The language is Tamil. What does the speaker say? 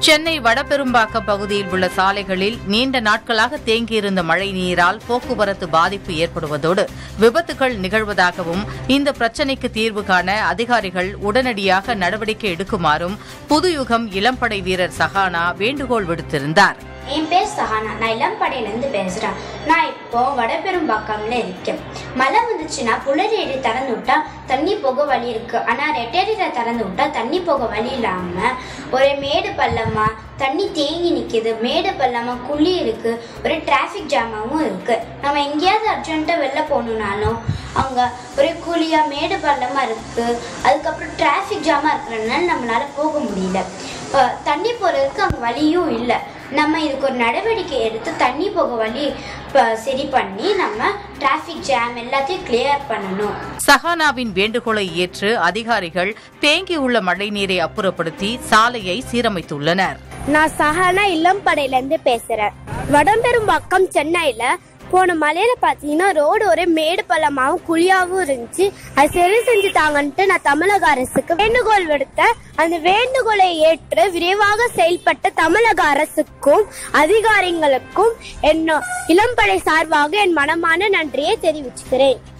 சென்னை வடபெரும்பாக்கம் பகுதியில் உள்ள சாலைகளில் நீண்ட நாட்களாக தேங்கியிருந்த மழை நீரால் போக்குவரத்து பாதிப்பு ஏற்படுவதோடு விபத்துகள் நிகழ்வதாகவும் இந்த பிரச்சினைக்கு தீர்வு காண அதிகாரிகள் உடனடியாக நடவடிக்கை எடுக்குமாறும் புதுயுகம் இளம்படை வீரர் சஹானா வேண்டுகோள் விடுத்திருந்தார் என் பேர் சஹானா நான் இளம்படையிலேருந்து பேசுகிறேன் நான் இப்போ வடபெரும்பாக்கம்ல இருக்கேன் மழை வந்துச்சுன்னா புலரேரி திறந்து விட்டா தண்ணி போக வழி இருக்கு ஆனால் ரெட்டேரியில் திறந்து விட்டா தண்ணி போக வழி இல்லாமல் ஒரே மேடு பள்ளமா தண்ணி தேங்கி நிற்கிது மேடு பள்ளமா குழி இருக்கு ஒரு டிராஃபிக் ஜாமாவும் இருக்கு நம்ம எங்கேயாவது அர்ஜென்ட்டாக வெளில போகணுன்னாலும் அங்கே ஒரே குழியாக மேடு பள்ளமாக இருக்கு அதுக்கப்புறம் டிராஃபிக் ஜாமாக இருக்கிறதுனால நம்மளால போக முடியல இப்போ தண்ணி போகிறதுக்கு அங்கே வழியும் இல்லை நம்ம இதுக்கு ஒரு நடவடிக்கை எடுத்து தண்ணி போக வழி இப்போ சரி பண்ணி நம்ம டிராஃபிக் ஜாம் எல்லாத்தையும் கிளியர் பண்ணணும் சஹானாவின் வேண்டுகோளை ஏற்று அதிகாரிகள் தேங்கியுள்ள மழைநீரை அப்புறப்படுத்தி சாலையை சீரமைத்துள்ளனர் நான் சஹானா இளம்படையிலேருந்து பேசுறேன் வடம்பெரும்பாக்கம் சென்னையில போன மலையில பாத்தீங்கன்னா ரோடு ஒரே மேடு பள்ளமாவும் குழியாவும் இருந்துச்சு அது சரி செஞ்சு தாங்கன்ட்டு நான் தமிழக அரசுக்கு வேண்டுகோள் விடுத்தேன் அந்த வேண்டுகோளை ஏற்று விரைவாக செயல்பட்ட தமிழக அரசுக்கும் அதிகாரிகளுக்கும் என்ன இளம்படை சார்பாக என் மனமான நன்றியை தெரிவிச்சுக்கிறேன்